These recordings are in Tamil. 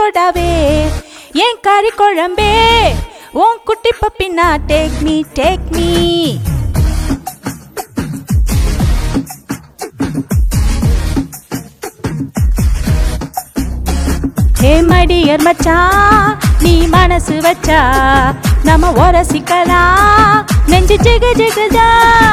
போடாவே ஏன் கறி குழம்பே உன் குட்டி பப்பினா take me take me hey மடியர் மச்சான் நீ மனசு வச்சா நம்ம உரசிக்கலாம் நெஞ்சு ஜிகு ஜிகுதா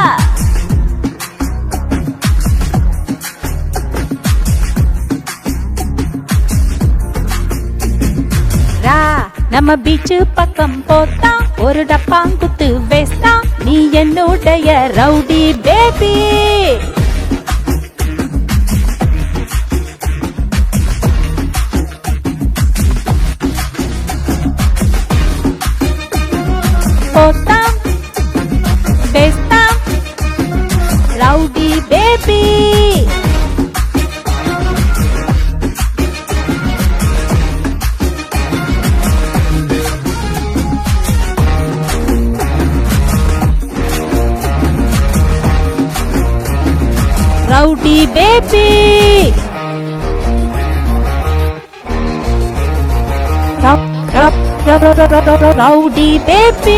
ரா நம்ம பீச்சு பக்கம் போத்தா ஒரு டப்பாங்குத்து வேஸ்தா நீ என்னுடைய ரவுடி பேபி போத்தா வேஸ்தா rowdy baby rowdy baby rowdy baby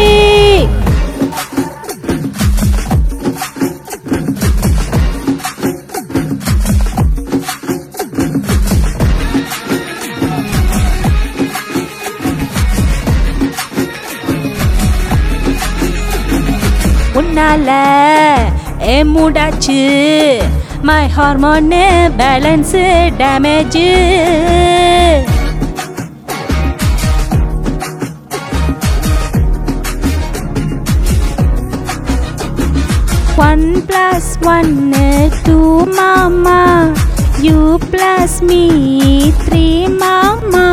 உன்னால ஏ மூடாச்சு my hormone balance damage one plus ஒன்னு டூ மாமா யூ பிளஸ் மீ த்ரீ மாமா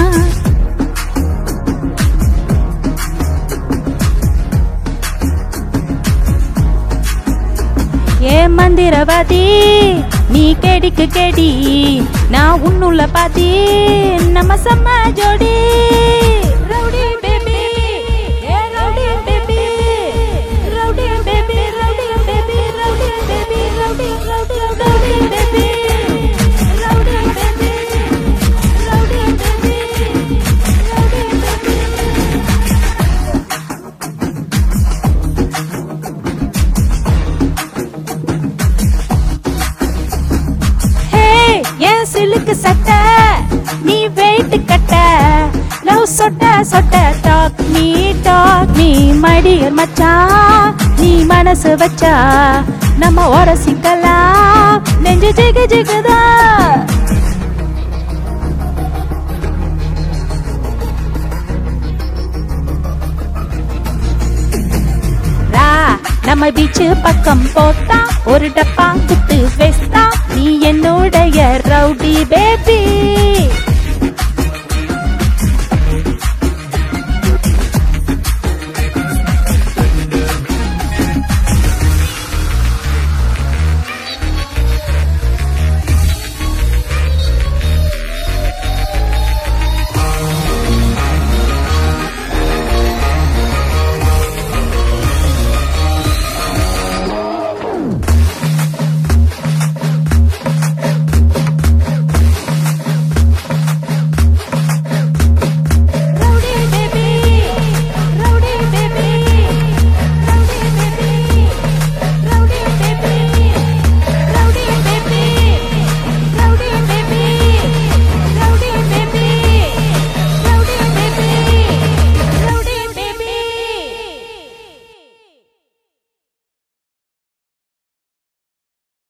ஏ மந்திரவாதி நீ கேடிக்கு கேடி நான் உன்னுள்ள பாதி நம்ம செம்ம ஜோடி ரவுடி பேபி ஏ rowdy baby rowdy baby rowdy baby rowdy baby rowdy rowdy rowdy baby rowdy baby rowdy baby rowdy baby hey என் சிலுக்கு சட்டை நீ வெயிட் கட்ட லவ் சொட்ட சொட்ட டாக் மீ டாக் மீ மடியர் மச்சான் நீ மனசு வச்சா நம்ம உரசிக்கலாம் நெஞ்சு ஜிகு ஜிகுதா ரா நம்ம பீச்சு பக்கம் போத்தா